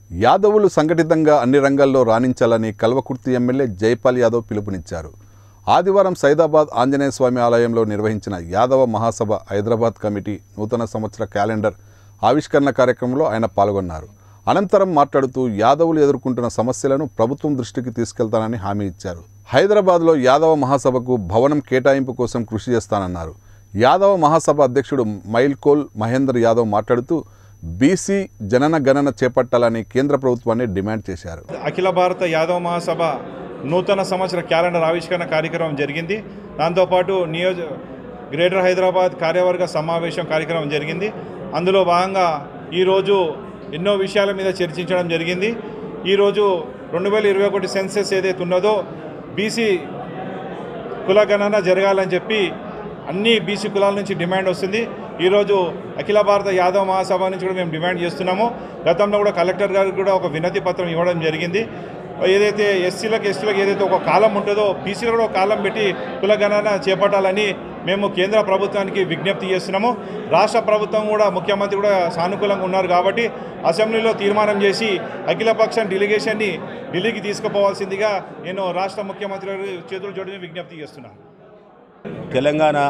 యాదవులు సంఘటితంగా అన్ని రంగాల్లో రాణించాలని కల్వకుర్తి ఎమ్మెల్యే జైపాల్ యాదవ్ పిలుపునిచ్చారు ఆదివారం సైదాబాద్ ఆంజనేయ స్వామి ఆలయంలో నిర్వహించిన యాదవ మహాసభ హైదరాబాద్ కమిటీ నూతన సంవత్సర క్యాలెండర్ ఆవిష్కరణ కార్యక్రమంలో ఆయన పాల్గొన్నారు అనంతరం మాట్లాడుతూ యాదవులు ఎదుర్కొంటున్న సమస్యలను ప్రభుత్వం దృష్టికి తీసుకెళ్తానని హామీ ఇచ్చారు హైదరాబాద్లో యాదవ మహాసభకు భవనం కేటాయింపు కోసం కృషి చేస్తానన్నారు యాదవ మహాసభ అధ్యక్షుడు మైల్కోల్ మహేందర్ యాదవ్ మాట్లాడుతూ బీసీ జనన గణన చేపట్టాలని కేంద్ర ప్రభుత్వాన్ని డిమాండ్ చేశారు అఖిల భారత యాదవ మహాసభ నూతన సంవత్సర క్యాలెండర్ ఆవిష్కరణ కార్యక్రమం జరిగింది దాంతోపాటు నియోజ గ్రేటర్ హైదరాబాద్ కార్యవర్గ సమావేశం కార్యక్రమం జరిగింది అందులో భాగంగా ఈరోజు ఎన్నో విషయాల మీద చర్చించడం జరిగింది ఈరోజు రెండు వేల ఇరవై ఒకటి సెన్సెస్ ఏదైతే ఉన్నదో బీసీ కులగణన జరగాలని చెప్పి అన్ని బీసీ కులాల నుంచి డిమాండ్ వస్తుంది ఈరోజు అఖిల భారత యాదవ మహాసభ నుంచి కూడా మేము డిమాండ్ చేస్తున్నాము గతంలో కూడా కలెక్టర్ గారికి కూడా ఒక వినతి పత్రం ఇవ్వడం జరిగింది ఏదైతే ఎస్సీలకు ఎస్టీలకు ఏదైతే ఒక కాలం ఉంటుందో బీసీలో కూడా ఒక కాలం పెట్టి కులగణన చేపట్టాలని మేము కేంద్ర ప్రభుత్వానికి విజ్ఞప్తి చేస్తున్నాము రాష్ట్ర ప్రభుత్వం కూడా ముఖ్యమంత్రి కూడా సానుకూలంగా ఉన్నారు కాబట్టి అసెంబ్లీలో తీర్మానం చేసి అఖిలపక్షం డెలిగేషన్ని ఢిల్లీకి తీసుకుపోవాల్సిందిగా నేను రాష్ట్ర ముఖ్యమంత్రి గారి చేతులు జోడిని విజ్ఞప్తి చేస్తున్నాను తెలంగాణ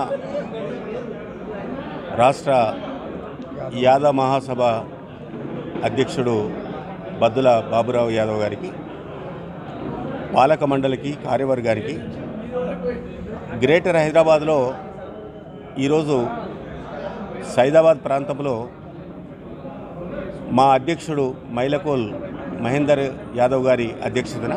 రాష్ట్ర యాదవ మహాసభ అధ్యక్షుడు బద్దుల బాబురావు యాదవ్ గారికి పాలక మండలికి కార్యవర్గానికి గ్రేటర్ హైదరాబాద్లో ఈరోజు సైదాబాద్ ప్రాంతంలో మా అధ్యక్షుడు మైలకోల్ మహేందర్ యాదవ్ గారి అధ్యక్షతన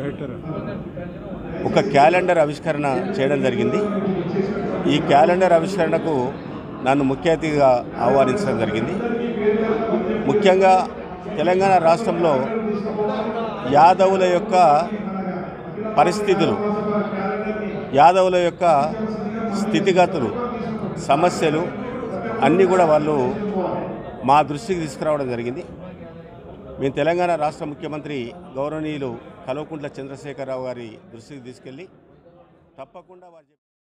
ఒక క్యాలెండర్ ఆవిష్కరణ చేయడం జరిగింది ఈ క్యాలెండర్ ఆవిష్కరణకు నన్ను ముఖ్య అతిథిగా ఆహ్వానించడం జరిగింది ముఖ్యంగా తెలంగాణ రాష్ట్రంలో యాదవుల యొక్క పరిస్థితులు యాదవుల యొక్క స్థితిగతులు సమస్యలు అన్నీ కూడా వాళ్ళు మా దృష్టికి తీసుకురావడం జరిగింది మేము తెలంగాణ రాష్ట్ర ముఖ్యమంత్రి గౌరవనీయులు కల్వకుంట్ల చంద్రశేఖరరావు గారి దృష్టికి తీసుకెళ్ళి తప్పకుండా వారు చెప్పిన